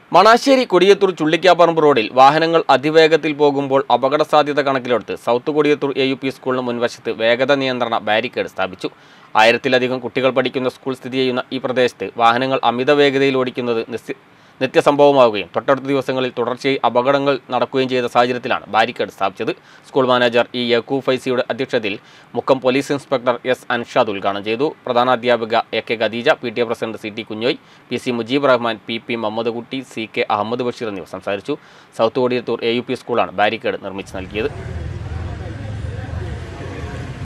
മണാശ്ശേരി കൊടിയത്തൂർ ചുള്ളിക്കാപ്പറമ്പ് റോഡിൽ വാഹനങ്ങൾ അതിവേഗത്തിൽ പോകുമ്പോൾ അപകട സാധ്യത കണക്കിലെടുത്ത് south Kodiyathur A U P സ്കൂളിന് മുൻവശത്ത് വേഗത നിയന്ത്രണ ബാരിക്കേഡ് സ്ഥാപിച്ചു ആയിരത്തിലധികം കുട്ടികൾ പഠിക്കുന്ന സ്കൂൾ സ്ഥിതി ചെയ്യുന്ന ഈ പ്രദേശത്ത് വാഹനങ്ങൾ അമിത വേഗതയിൽ ഓടിക്കുന്നത് നിസ്യ- നിത്യസംഭവമാവുകയും തൊട്ടടുത്ത ദിവസങ്ങളിൽ തുടർച്ചയായി അപകടങ്ങൾ നടക്കുകയും ചെയ്ത സാഹചര്യത്തിലാണ് ബാരിക്കേഡ് സ്ഥാപിച്ചത് സ്കൂൾ മാനേജർ ഇ യക്കൂബ് ഫൈസിയുടെ അധ്യക്ഷതയിൽ Mukkam police inspector S Anshad ഉദ്ഘാടനം ചെയ്തു പ്രധാനാധ്യാപിക A K Khadeeja P T A president C T Kunhoi P C Mujeeb Rahman P P Muhammad Kutty C K Ahammed Basheer എന്നിവർ സംസാരിച്ചു south Kodiyathur A U P സ്കൂളാണ് ബാരിക്കേഡ് നിർമ്മിച്ചു നൽകിയത്